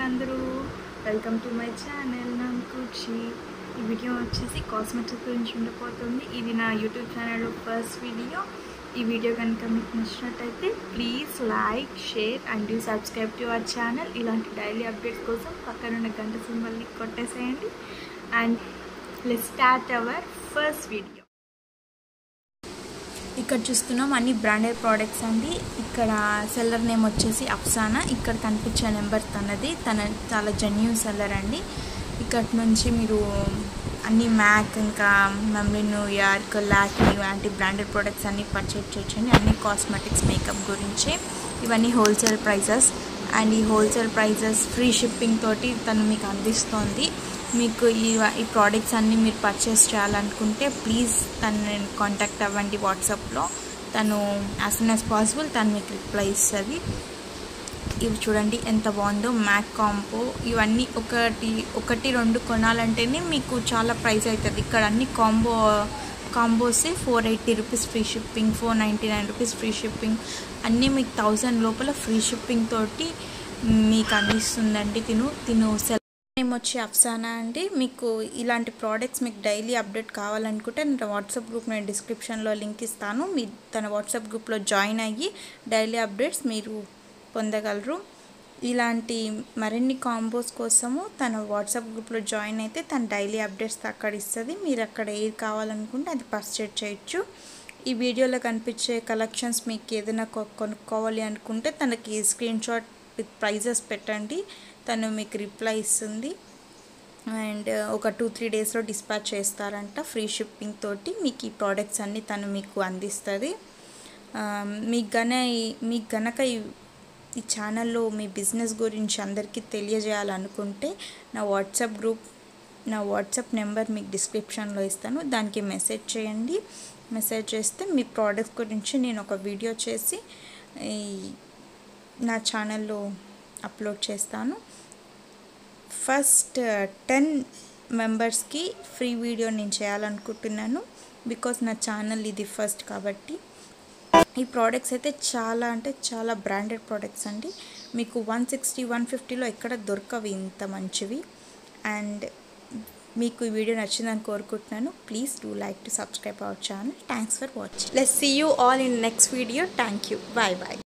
అందరూ welcome to my channel నాన్కూచి ఈ వీడియో వచ్చేసి కాస్మెటిక్స్ గురించి ఉండిపోతుంది ఇది నా యూట్యూబ్ ఛానల్లో ఫస్ట్ వీడియో ఈ వీడియో కనుక మీకు నచ్చినట్టయితే please like share and do subscribe to our channel ఇలాంటి డైలీ అప్డేట్స్ కోసం పక్కనున్న గంట సింబల్ని కొట్టేసేయండి and let start our first video ఇక్కడ చూస్తున్నాం అన్ని బ్రాండెడ్ ప్రోడక్ట్స్ అండి ఇక్కడ సెల్లర్ నేమ్ వచ్చేసి అఫ్సానా ఇక్కడ కనిపించే నెంబర్ తనది తన చాలా జెన్యూన్ సెల్లర్ అండి ఇక్కడ నుంచి మీరు అన్ని మ్యాక్ ఇంకా మమ్మీ న్యూయార్క్ లాక్మీ లాంటి బ్రాండెడ్ ప్రోడక్ట్స్ అన్ని పర్చేజ్ చేయొచ్చండి అన్ని కాస్మెటిక్స్ మేకప్ గురించి ఇవన్నీ హోల్సేల్ ప్రైజెస్ అండ్ ఈ హోల్సేల్ ప్రైజెస్ ఫ్రీ షిప్పింగ్ తోటి తను మీకు అందిస్తోంది మీకు ఈ ఈ ప్రోడక్ట్స్ అన్నీ మీరు పర్చేస్ చేయాలనుకుంటే ప్లీజ్ తను కాంటాక్ట్ అవ్వండి వాట్సాప్లో తను యాజ్ సూన్ యాజ్ పాసిబుల్ తను మీకు రిప్లై ఇస్తుంది ఇవి చూడండి ఎంత బాగుందో మ్యాక్ కాంపో ఇవన్నీ ఒకటి ఒకటి రెండు కొనాలంటేనే మీకు చాలా ప్రైస్ అవుతుంది ఇక్కడ అన్ని కాంబో కాంబోసే four eighty rupees free shipping four ninety nine rupees free shipping అన్నీ మీకు థౌజండ్ లోపల ఫ్రీ షిప్పింగ్ తోటి మీకు అందిస్తుందండి తిను తిను సెల్ నేమ్ వచ్చి అఫ్సానా అండి మీకు ఇలాంటి ప్రోడక్ట్స్ మీకు డైలీ అప్డేట్ కావాలనుకుంటే నా వాట్సాప్ గ్రూప్ నేను డిస్క్రిప్షన్లో లింక్ ఇస్తాను మీ తన వాట్సాప్ గ్రూప్లో జాయిన్ అయ్యి డైలీ అప్డేట్స్ మీరు పొందగలరు ఇలాంటి మరిన్ని కాంబోస్ కోసము తన వాట్సాప్ గ్రూప్లో జాయిన్ అయితే తన డైలీ అప్డేట్స్ అక్కడ ఇస్తుంది మీరు అక్కడ ఏది కావాలనుకుంటే అది పర్చేజ్ చేయొచ్చు ఈ వీడియోలో కనిపించే కలెక్షన్స్ మీకు ఏదైనా కొనుక్కోవాలి అనుకుంటే తనకి స్క్రీన్ షాట్ విత్ ప్రైజెస్ పెట్టండి తను మీకు రిప్లై ఇస్తుంది అండ్ ఒక టూ త్రీ డేస్లో డిస్పాచ్ చేస్తారంట ఫ్రీ షిప్పింగ్ తోటి మీకు ఈ ప్రోడక్ట్స్ అన్నీ తను మీకు అందిస్తుంది మీకు గన మీకు గనక ఈ ఛానల్లో మీ బిజినెస్ గురించి అందరికీ తెలియజేయాలనుకుంటే నా వాట్సాప్ గ్రూప్ నా వాట్సాప్ నెంబర్ మీకు డిస్క్రిప్షన్లో ఇస్తాను దానికి మెసేజ్ చేయండి మెసేజ్ చేస్తే మీ ప్రోడక్ట్స్ గురించి నేను ఒక వీడియో చేసి నా ఛానల్లో అప్లోడ్ చేస్తాను ఫస్ట్ టెన్ మెంబర్స్కి ఫ్రీ వీడియో నేను చేయాలనుకుంటున్నాను బికాస్ నా ఛానల్ ఇది ఫస్ట్ కాబట్టి ఈ ప్రోడక్ట్స్ అయితే చాలా అంటే చాలా బ్రాండెడ్ ప్రోడక్ట్స్ అండి మీకు వన్ సిక్స్టీ వన్ ఫిఫ్టీలో ఎక్కడ దొరకవు ఇంత మంచివి అండ్ మీకు ఈ వీడియో నచ్చిందని కోరుకుంటున్నాను please do like to subscribe our channel thanks for watching let see you all in next video thank you bye bye